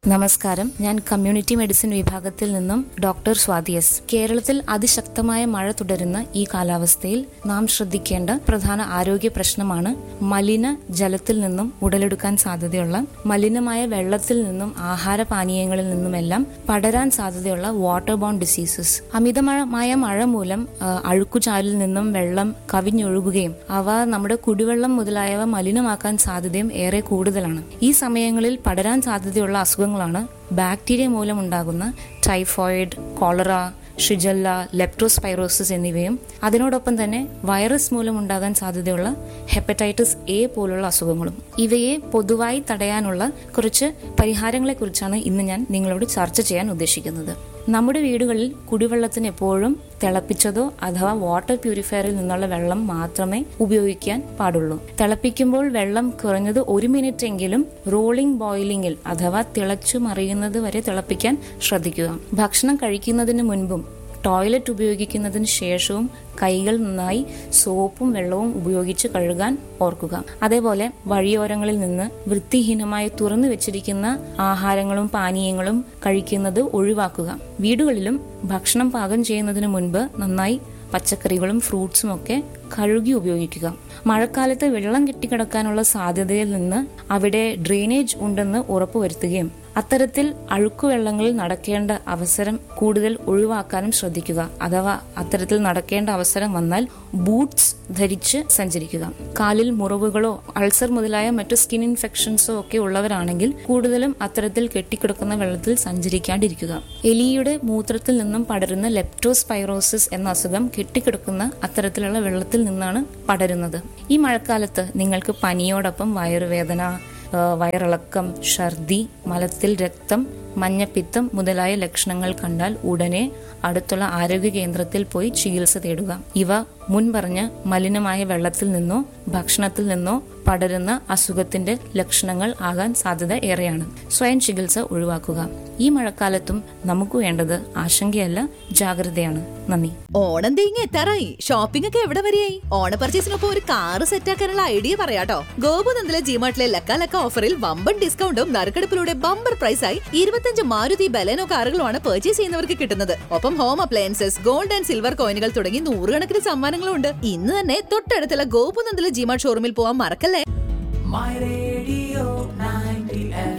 നമസ്കാരം ഞാൻ community medicine വിഭാഗത്തിൽ നിന്നും ഡോക്ടർ സ്വാതി എസ് കേരളത്തിൽ അതിശക്തമായ മഴ തുടരുന്ന ഈ കാലാവസ്ഥയിൽ നാം ശ്രദ്ധിക്കേണ്ട പ്രധാന ആരോഗ്യ പ്രശ്നമാണ് മലിന ജലത്തിൽ നിന്നും ഉടലെടുക്കാൻ സാധ്യതയുള്ള മലിനമായ വെള്ളത്തിൽ നിന്നും ആഹാരപാനീയങ്ങളിൽ നിന്നുമെല്ലാം പടരാൻ സാധ്യതയുള്ള വാട്ടർ ബോൺ ഡിസീസസ് അമിതമായ മഴ മൂലം ആ, അഴുക്കുചാലിൽ നിന്നും വെള്ളം കവിഞ്ഞൊഴുകുകയും അവ നമ്മുടെ കുടിവെള്ളം മുതലായവ മലിനമാക്കാൻ സാധ്യതയും ഏറെ കൂടുതലാണ് ഈ സമയങ്ങളിൽ പടരാൻ സാധ്യതയുള്ള അസുഖങ്ങളാണ് ബാക്ടീരിയ മൂലമുണ്ടാകുന്ന ടൈഫോയിഡ് കോളറ ഷിജല്ല ലെപ്റ്റോസ്പൈറോസിസ് എന്നിവയും അതിനോടൊപ്പം തന്നെ വൈറസ് മൂലമുണ്ടാകാൻ സാധ്യതയുള്ള ഹെപ്പറ്റൈറ്റിസ് എ പോലുള്ള അസുഖങ്ങളും ഇവയെ പൊതുവായി തടയാനുള്ള കുറച്ച് പരിഹാരങ്ങളെക്കുറിച്ചാണ് ഇന്ന് ഞാൻ നിങ്ങളോട് ചർച്ച ചെയ്യാൻ ഉദ്ദേശിക്കുന്നത് നമ്മുടെ വീടുകളിൽ കുടിവെള്ളത്തിന് എപ്പോഴും തിളപ്പിച്ചതോ അഥവാ വാട്ടർ പ്യൂരിഫയറിൽ നിന്നുള്ള വെള്ളം മാത്രമേ ഉപയോഗിക്കാൻ പാടുള്ളൂ തിളപ്പിക്കുമ്പോൾ വെള്ളം കുറഞ്ഞത് ഒരു മിനിറ്റ് എങ്കിലും റോളിംഗ് ബോയിലിംഗിൽ അഥവാ തിളച്ചു മറിയുന്നത് വരെ തിളപ്പിക്കാൻ ശ്രദ്ധിക്കുക ഭക്ഷണം കഴിക്കുന്നതിന് മുൻപും ടോയ്ലറ്റ് ഉപയോഗിക്കുന്നതിന് ശേഷവും കൈകൾ നന്നായി സോപ്പും വെള്ളവും ഉപയോഗിച്ച് കഴുകാൻ ഓർക്കുക അതേപോലെ വഴിയോരങ്ങളിൽ നിന്ന് വൃത്തിഹീനമായി തുറന്നു വെച്ചിരിക്കുന്ന ആഹാരങ്ങളും പാനീയങ്ങളും കഴിക്കുന്നത് ഒഴിവാക്കുക വീടുകളിലും ഭക്ഷണം പാകം ചെയ്യുന്നതിന് മുൻപ് നന്നായി പച്ചക്കറികളും ഫ്രൂട്ട്സും ഒക്കെ കഴുകി ഉപയോഗിക്കുക മഴക്കാലത്ത് വെള്ളം കെട്ടിക്കിടക്കാനുള്ള സാധ്യതയിൽ നിന്ന് അവിടെ ഡ്രെയിനേജ് ഉണ്ടെന്ന് ഉറപ്പുവരുത്തുകയും അത്തരത്തിൽ അഴുക്കുവെള്ളങ്ങളിൽ നടക്കേണ്ട അവസരം കൂടുതൽ ഒഴിവാക്കാനും ശ്രദ്ധിക്കുക അഥവാ അത്തരത്തിൽ നടക്കേണ്ട അവസരം വന്നാൽ ബൂട്ട്സ് ധരിച്ച് സഞ്ചരിക്കുക കാലിൽ മുറിവുകളോ അൾസർ മുതലായ മറ്റു സ്കിൻ ഇൻഫെക്ഷൻസോ ഒക്കെ ഉള്ളവരാണെങ്കിൽ കൂടുതലും അത്തരത്തിൽ കെട്ടിക്കിടക്കുന്ന വെള്ളത്തിൽ സഞ്ചരിക്കാണ്ടിരിക്കുക എലിയുടെ മൂത്രത്തിൽ നിന്നും പടരുന്ന ലെപ്റ്റോസ്പൈറോസിസ് എന്ന അസുഖം കെട്ടിക്കിടക്കുന്ന അത്തരത്തിലുള്ള വെള്ളത്തിൽ നിന്നാണ് പടരുന്നത് ഈ മഴക്കാലത്ത് നിങ്ങൾക്ക് പനിയോടൊപ്പം വയറുവേദന ആ, വയറിളക്കം ഛർദി മലത്തിൽ രക്തം മഞ്ഞപ്പിത്തം മുതലായ ലക്ഷണങ്ങൾ കണ്ടാൽ ഉടനെ അടുത്തുള്ള ആരോഗ്യ കേന്ദ്രത്തിൽ പോയി ചികിത്സ തേടുക ഇവ മുൻപറഞ്ഞ മലിനമായ വെള്ളത്തിൽ നിന്നോ ഭക്ഷണത്തിൽ നിന്നോ പടരുന്ന അസുഖത്തിന്റെ ലക്ഷണങ്ങൾ ആകാൻ സാധ്യത ഏറെയാണ് സ്വയം ചികിത്സ ഒഴിവാക്കുക ഈ മഴക്കാലത്തും നമുക്ക് വേണ്ടത് ആശങ്കയല്ല ജാഗ്രതയാണ് നന്ദി ഓണം തീങ്ങി എത്താറായി ഷോപ്പിംഗ് ഒക്കെ എവിടെ വരെയായി ഓണ പർച്ചേസിനൊപ്പം ഒരു കാറ് സെറ്റാക്കാനുള്ള ഐഡിയ പറയാട്ടോ ഗോപുനന്ദിലെ ജിമാർട്ടിലെ ലക്ക ലക്ക ഓഫറിൽ വമ്പൻ ഡിസ്കൗണ്ടും നറുക്കെടുപ്പിലൂടെ ബമ്പർ പ്രൈസായി ഇരുപത്തഞ്ച് മാരുതി ബലേനോ കാറുകളുമാണ് പർച്ചേസ് ചെയ്യുന്നവർക്ക് കിട്ടുന്നത് ഒപ്പം home appliances gold and silver കോയിനുകൾ തുടങ്ങി നൂറുകണക്കിന് സമ്മാനങ്ങളും ഉണ്ട് ഇന്ന് തന്നെ തൊട്ടടുത്തുള്ള ഗോപുനന്ദിലെ ജിമാർട്ട് ഷോറൂമിൽ പോവാൻ മറക്കല്ലേ My radio 90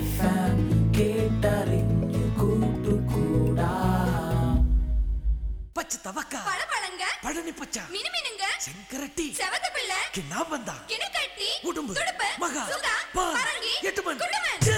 FM കേട്ടറിഞ്ഞു കൂട്ടുകൂടാ പച്ച തവക്ക പഴപഴങ്ക പഴനിപ്പച്ച മിനുമിനുങ്ക ശങ്കരട്ടി செவகப்பிள்ளை കിണ്ണാമ്പന്ത கிணக்கட்டி ഉടുമ്പ് துடுப்பு മക சுகா പാ பரங்கி എട്ടുമൻ குண்டுமன் ജയ